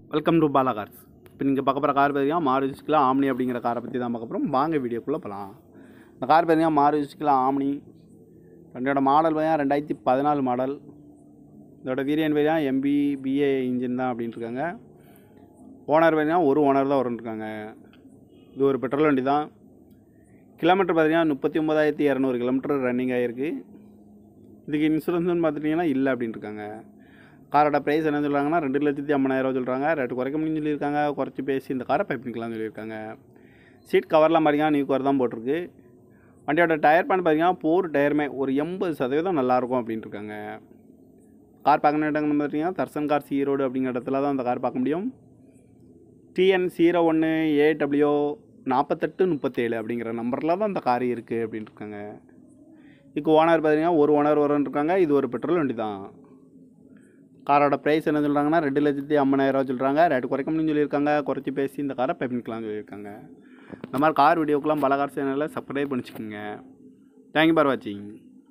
welcome to Bala cars இப்போ நீங்கள் பார்க்க போகிற கார் பார்த்தீங்கன்னா மாருதிஸ்கில் ஆம்னி அப்படிங்கிற காரை பற்றி தான் பார்க்க போகிறோம் வாங்க வீடியோக்குள்ளே போகலாம் இந்த கார் பார்த்தீங்கன்னா மாருதிஸ்கில் ஆம்னி ரெண்டோட மாடல் பார்த்தீங்கன்னா ரெண்டாயிரத்தி பதினாலு மாடல் இதோட வீரியன் பார்த்தீங்கன்னா எம்பி பிஏ இன்ஜின் தான் அப்படின்ட்டு இருக்காங்க ஓனர் பார்த்தீங்கன்னா ஒரு ஓனர் தான் வரும்னு இது ஒரு பெட்ரோல் வண்டி தான் கிலோமீட்டர் பார்த்தீங்கன்னா முப்பத்தி ஒம்பதாயிரத்தி இரநூறு கிலோமீட்டர் ரன்னிங் ஆகிருக்கு இதுக்கு இன்சூரன்ஸ்னு பார்த்துட்டிங்கன்னா இல்லை அப்படின்ட்டு இருக்காங்க காரோட ப்ரைஸ் என்ன சொல்கிறாங்கன்னா ரெண்டு லட்சத்தி ஐம்பதாயிரம் சொல்கிறாங்க ரேட்டு குறைக்க முடியும்னு சொல்லியிருக்காங்க குறைச்சி பேசி இந்த காரை பைப் பண்ணிக்கலாம்னு சொல்லியிருக்காங்க சீட் கவர்லாம் பார்த்தீங்கன்னா நியூ கவர் தான் போட்டிருக்கு வண்டியோட டயர் பண்ண பார்த்தீங்கன்னா போர் டயருமே ஒரு எண்பது சதவீதம் நல்லாயிருக்கும் அப்படின்ட்டு இருக்காங்க கார் பார்க்கணும் இடங்கள்னு பார்த்தீங்கன்னா தர்சன் கார் ஈரோடு அப்படிங்கிற இடத்துல தான் அந்த கார் பார்க்க முடியும் டிஎன் ஜீரோ ஒன்று ஏடபிள்யூ நாற்பத்தெட்டு முப்பத்தேழு அப்படிங்கிற நம்பரில் தான் அந்த கார் இருக்குது அப்படின்ட்டு இருக்காங்க இதுக்கு ஓனர் பார்த்தீங்கன்னா ஒரு ஓனர் வரும்னு இருக்காங்க இது ஒரு பெட்ரோல் வண்டி தான் காரோட ப்ரைஸ் என்ன சொல்கிறாங்கன்னா ரெண்டு லட்சத்தி ஐம்பதாயிரரூவா சொல்கிறாங்க ரேட்டு குறைக்க முடியும்னு சொல்லியிருக்காங்க குறைச்சி பேசி இந்த காரை பை பண்ணிக்கலாம்னு சொல்லியிருக்காங்க இந்த மாதிரி கார் வீடியோக்கெலாம் பல கார் சேனலில் சப்ஸ்கிரைப் பண்ணிச்சுக்கோங்க தேங்க்யூ ஃபார் வாட்சிங்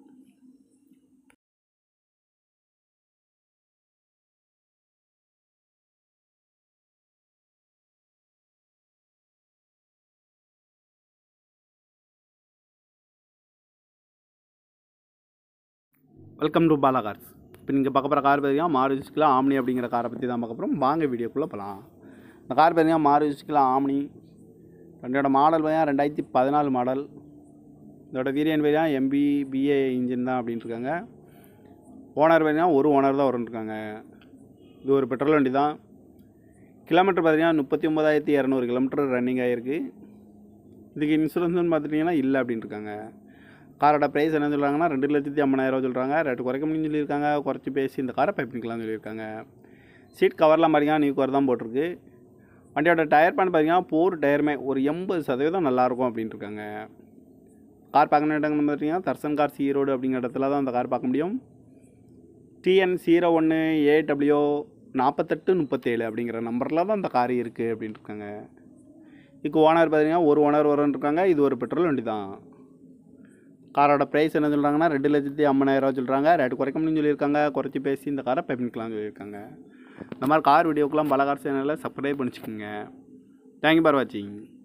வெல்கம் டு பாலா கார்ஸ் இப்போ நீங்கள் பார்க்க போகிற கார் பார்த்தீங்கன்னா மாருதிஸ்கில் ஆம்னி அப்படிங்கிற காரை பற்றி தான் பார்க்க போகிறோம் வாங்க வீடியோக்குள்ளே போகலாம் இந்த கார் பார்த்தீங்கன்னா மாருதிஸ்கில் ஆம்னி ரெண்டோட மாடல் பார்த்தீங்கன்னா ரெண்டாயிரத்தி பதினாலு மாடல் இதோட வீரியன் பார்த்தீங்கன்னா எம்பி பிஏ இன்ஜின் தான் அப்படின்ட்டு இருக்காங்க ஓனர் பார்த்தீங்கன்னா ஒரு ஓனர் தான் வரும்னு இருக்காங்க இது ஒரு பெட்ரோல் வண்டி தான் கிலோமீட்டர் பார்த்தீங்கன்னா முப்பத்தி ஒம்பதாயிரத்தி இரநூறு கிலோமீட்டர் ரன்னிங் ஆகிருக்கு இதுக்கு இன்சூரன்ஸ்னு பார்த்துட்டிங்கன்னா இல்லை அப்படின்ட்டு இருக்காங்க காரோட ப்ரைஸ் என்ன சொல்கிறாங்கன்னா ரெண்டு லட்சத்தி ஐம்பதாயிரரூவா சொல்கிறாங்க ரேட்டு குறைக்க முடியும்னு சொல்லியிருக்காங்க குறைச்சி பேசி இந்த காரை பைப் பண்ணிக்கலாம்னு சொல்லியிருக்காங்க சீட் கவர்லாம் பார்த்தீங்கன்னா நியூ கவர் தான் போட்டிருக்கு வண்டியோட டயர் பண்ண பார்த்தீங்கன்னா போர் டயருமே ஒரு எண்பது சதவீதம் நல்லாயிருக்கும் அப்படின்ட்டு இருக்காங்க கார் பார்க்கணும் இடங்கள்னு பார்த்தீங்கன்னா தர்சன் கார் ஈரோடு அப்படிங்கிற இடத்துல தான் அந்த கார் பார்க்க முடியும் டிஎன் ஜீரோ ஒன்று ஏடபிள்யூ நாற்பத்தெட்டு முப்பத்தேழு அப்படிங்கிற நம்பரில் தான் அந்த கார் இருக்குது அப்படின்ட்டு இருக்காங்க இதுக்கு ஓனர் பார்த்தீங்கன்னா ஒரு ஓனர் வரும்னு இருக்காங்க இது ஒரு பெட்ரோல் வண்டி தான் காரோட ப்ரைஸ் என்ன சொல்கிறாங்கன்னா ரெண்டு லட்சத்தி ஐம்பதாயிரரூவா சொல்கிறாங்க ரேட்டு குறைக்க முடியும்னு சொல்லியிருக்காங்க குறைச்சி பேசி இந்த காரை பை பண்ணிக்கலாம்னு சொல்லியிருக்காங்க இந்த மாதிரி கார் வீடியோக்கெலாம் பல கார் சேனலில் சப்ஸ்கிரைப் பண்ணிச்சுக்கோங்க தேங்க்யூ ஃபார் வாட்சிங்